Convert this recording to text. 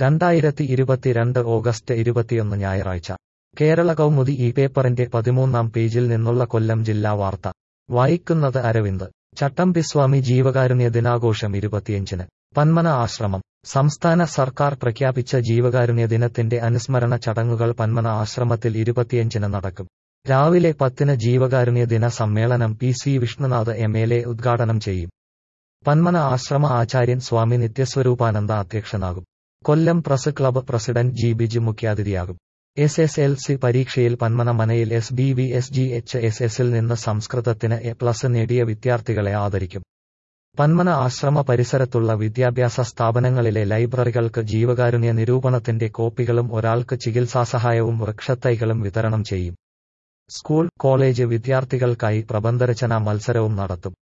രണ്ടായിരത്തി ഇരുപത്തിരണ്ട് ഓഗസ്റ്റ് ഇരുപത്തിയൊന്ന് ഞായറാഴ്ച കേരള കൗമുദി ഈ പേപ്പറിന്റെ പതിമൂന്നാം പേജിൽ നിന്നുള്ള കൊല്ലം ജില്ലാ വാർത്ത വായിക്കുന്നത് അരവിന്ദ് ചട്ടമ്പിസ്വാമി ജീവകാരുണ്യ ദിനാഘോഷം ഇരുപത്തിയഞ്ചിന് പന്മന ആശ്രമം സംസ്ഥാന സർക്കാർ പ്രഖ്യാപിച്ച ജീവകാരുണ്യ ദിനത്തിന്റെ അനുസ്മരണ ചടങ്ങുകൾ പന്മന ആശ്രമത്തിൽ ഇരുപത്തിയഞ്ചിന് നടക്കും രാവിലെ പത്തിന് ജീവകാരുണ്യ ദിന സമ്മേളനം P C Vishnunath M L A ഉദ്ഘാടനം ചെയ്യും പന്മന ആശ്രമ ആചാര്യൻ സ്വാമി നിത്യസ്വരൂപാനന്ദ അധ്യക്ഷനാകും Kollam press club president G Biju മുഖ്യാതിഥിയാകും എസ് എസ് എൽ സി പരീക്ഷയിൽ പന്മന മനയിൽ S B V S G H S എസിൽ നിന്ന് സംസ്കൃതത്തിന് എ പ്ലസ് നേടിയ വിദ്യാർത്ഥികളെ ആദരിക്കും പന്മന ആശ്രമ പരിസരത്തുള്ള വിദ്യാഭ്യാസ സ്ഥാപനങ്ങളിലെ ലൈബ്രറികൾക്ക് ജീവകാരുണ്യ നിരൂപണത്തിന്റെ കോപ്പികളും ഒരാൾക്ക് ചികിത്സാസഹായവും വൃക്ഷത്തൈകളും വിതരണം ചെയ്യും സ്കൂൾ കോളേജ് വിദ്യാർത്ഥികൾക്കായി പ്രബന്ധരചനാ മത്സരവും നടത്തും